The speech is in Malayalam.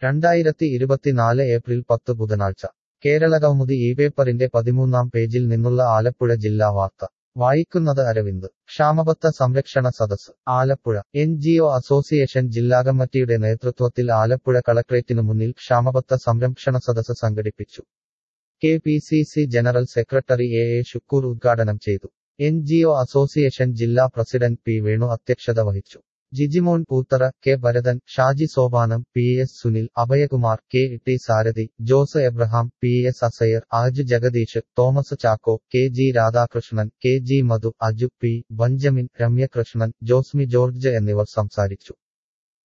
രണ്ടായിരത്തി ഇരുപത്തിനാല് ഏപ്രിൽ പത്ത് ബുധനാഴ്ച കേരളകൗമുദി ഈ പേപ്പറിന്റെ പതിമൂന്നാം പേജിൽ നിന്നുള്ള ആലപ്പുഴ ജില്ലാ വാർത്ത വായിക്കുന്നത് അരവിന്ദ് ക്ഷാമബത്ത സംരക്ഷണ സദസ് Alappuzha N G O association ജില്ലാ കമ്മിറ്റിയുടെ നേതൃത്വത്തിൽ ആലപ്പുഴ കളക്ട്രേറ്റിനു മുന്നിൽ ക്ഷാമബത്ത സംരക്ഷണ സദസ് സംഘടിപ്പിച്ചു K P C C general secretary A A Shukoor ഉദ്ഘാടനം ചെയ്തു എൻ ജി ഒ അസോസിയേഷൻ ജില്ലാ പ്രസിഡന്റ് പി വേണു അധ്യക്ഷത വഹിച്ചു Jijimon Poothara K Bharathan Shaji Sopanam P S Sunil Abhayakumar K T Sarathi Jose Abraham P S അസയർ Aju Jagadeesh Thomas Chacko K G Radhakrishnan K G Madhu Aju P Benjamin Ramyakrishnan Josmi George എന്നിവർ സംസാരിച്ചു